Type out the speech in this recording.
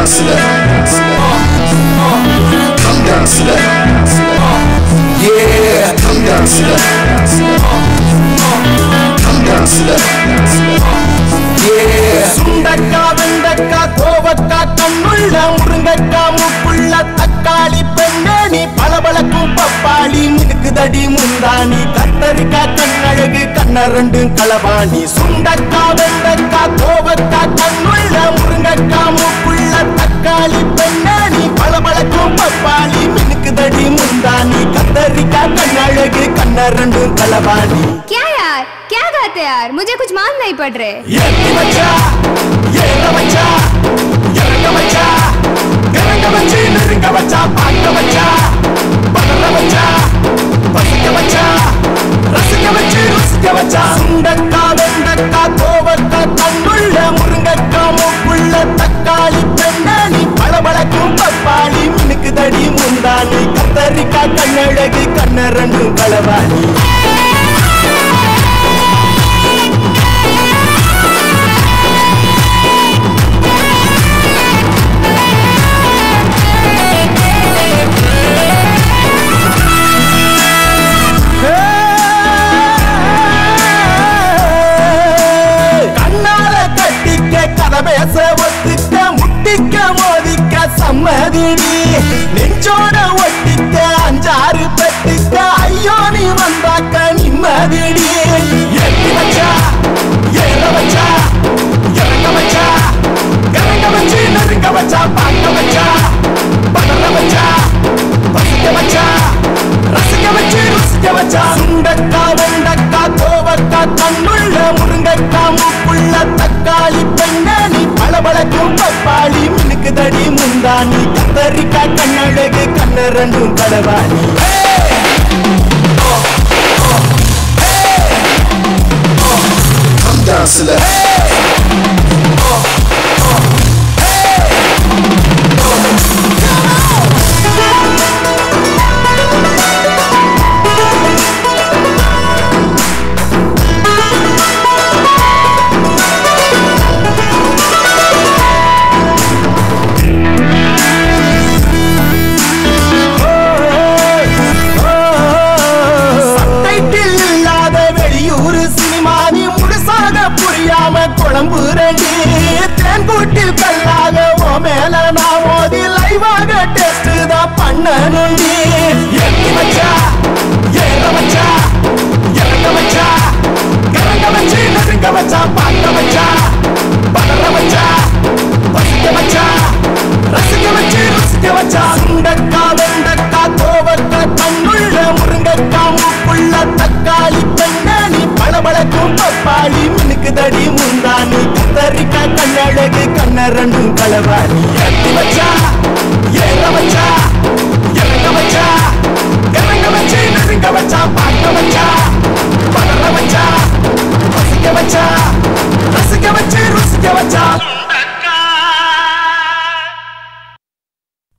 down, select. Come down, select. Yeah, come down, select. Come down, select. Yeah. சுண்டக்கா வெண்டக்கா கோவக்கா கண்ணுள்ள முருங்கக்கா முப்புள்ள தக்காளி பெண்ணேணி பளபளக்கும் பப்பாளி மினுக்குதடி முந்தாணி கத்தரிக்கா கண்ணழகு கண்ணரண்டு களவாணி சுண்டக்கா வெண்டக்கா கோவக்கா கண்ணுள்ள முருங்கக்கா முப்புள்ள தக்காளி பெண்ணேணி பளபளக்கும் பப்பாளி மினுக்குதடி முந்தாணி கத்தரிக்கா கண்ணழகு கண்ணரண்டு களவாணி क्या यार क्या गाते यार मुझे कुछ मालूम नहीं पड़ रहे ஏத்தி வச்சா ஏற வச்சா இறங்க வச்சா இறங்க வச்சு நெருங்க வச்சா பார்க்க வச்சா பதற வச்சா பசிக்க வச்சா ரசிக்க வச்சு ருசிக்க வச்சா சுண்டக்கா வெண்டக்கா கோவக்கா கண்ணுள்ள முருங்கக்கா மூக்குள்ள தக்காளி பெண்ணாணி பளபளக்கும் பப்பாளி மினுக்கு தடி முந்தாணி கத்தரிக்கா கண்ணழகு கண்ணரண்டும் களவாணி கண்ணால கட்டிக்க கதை பேச ஒத்துக்க முட்டிக்க மோதிக்க சம்மதிடி நெஞ்சோட ஒட்டிக்க அஞ்சாறு பெட்டுக்க ஐயோ நீ வந்தாக்க நிம்மதிடி எட்டி வச்சா ஏற வச்சா இறங்க வச்சா இறங்க வச்சு நெருங்க வச்சா பார்க்க வச்சா பதற வச்சா பசிக்க வச்சா ரசிக்க வச்சு ருசிக்க வச்சா சுண்டக்கா வெண்டக்கா கோவக்கா கண்ணுள்ள முருங்கக்கா மூக்குள்ள தக்காளி பெண்ணாணி பளபளக்கும் பப்பாளி மினுக்கு தடி முந்தாணி கத்தரிக்கா கண்ணழகு கண்ணரண்டும் களவாணி Come down, select. சப்டைட்டில் இல்லாத வெளியூர் சினிமா நீ முழுசாக புரியாம குழம்பு ரெண்டி தேன்கூட்டில் கல்லாக ஓ மேல நான் மோதி லைவாக டெஸ்ட் தான் பண்ணணுண்டி எட்டி வச்சா ஏற வச்சா இறங்க வச்சா இறங்க வச்சு நெருங்க வச்சா பார்க்க வச்சா பதற வச்சா பசிக்க வச்சா ரசிக்க வச்சு ருசிக்க வச்சா சுண்டக்கா வெண்டக்கா கோவக்கா கண்ணுள்ள முருங்கக்கா மூக்குள்ள தக்காளி பெண்ணாணி பளபளக்கும் பப்பாளி மினுக்கு தடி முந்தாணி கத்தரிக்கா கண்ணழகு கண்ணரண்டும் களவாணி எட்டி வச்சா ஏற வச்சா இறங்க வச்சா இறங்க வச்சு நெருங்க வச்சா பார்க்க வச்சா